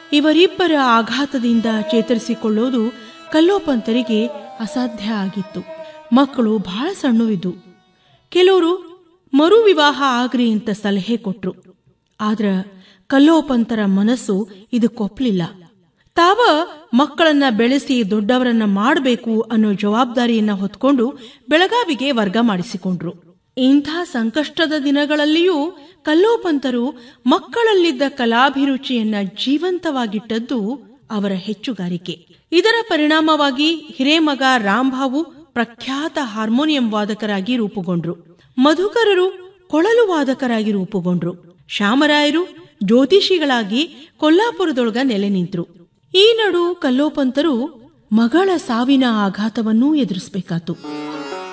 ಇವರಿಬ್ಬರ ಆಘಾತದಿಂದ ಚೇತರಿಸಿಕೊಳ್ಳೋದು ಕಲ್ಲೋಪಂತರಿಗೆ ಅಸಾಧ್ಯ ಆಗಿತ್ತು ಮಕ್ಕಳು ಬಹಳ ಸಣ್ಣವಿದ್ದು ಕೆಲವರು ಮರು ವಿವಾಹ ಆಗ್ರಿ ಅಂತ ಸಲಹೆ ಕೊಟ್ರು ಆದ್ರ ಕಲ್ಲೋಪಂತರ ಮನಸ್ಸು ಇದಕ್ಕೊಪ್ಲಿಲ್ಲ ತಾವ ಮಕ್ಕಳನ್ನ ಬೆಳೆಸಿ ದೊಡ್ಡವರನ್ನ ಮಾಡಬೇಕು ಅನ್ನೋ ಜವಾಬ್ದಾರಿಯನ್ನ ಹೊತ್ಕೊಂಡು ಬೆಳಗಾವಿಗೆ ವರ್ಗ ಮಾಡಿಸಿಕೊಂಡ್ರು ಇಂಥ ಸಂಕಷ್ಟದ ದಿನಗಳಲ್ಲಿಯೂ ಕಲ್ಲೋಪಂತರು ಮಕ್ಕಳಲ್ಲಿದ್ದ ಕಲಾಭಿರುಚಿಯನ್ನ ಜೀವಂತವಾಗಿಟ್ಟದ್ದು ಅವರ ಹೆಚ್ಚುಗಾರಿಕೆ ಇದರ ಪರಿಣಾಮವಾಗಿ ಹಿರೇಮಗ ರಾಂಭಾವು ಪ್ರಖ್ಯಾತ ಹಾರ್ಮೋನಿಯಂ ವಾದಕರಾಗಿ ರೂಪುಗೊಂಡ್ರು ಮಧುಕರರು ಕೊಳಲು ವಾದಕರಾಗಿ ರೂಪುಗೊಂಡ್ರು ಶ್ಯಾಮರಾಯರು ಜ್ಯೋತಿಷಿಗಳಾಗಿ ಕೊಲ್ಲಾಪುರದೊಳಗ ನೆಲೆ ನಿಂತ್ರು ಈ ನಡು ಕಲ್ಲೋಪಂತರು ಮಗಳ ಸಾವಿನ ಆಘಾತವನ್ನೂ ಎದುರಿಸಬೇಕಾತು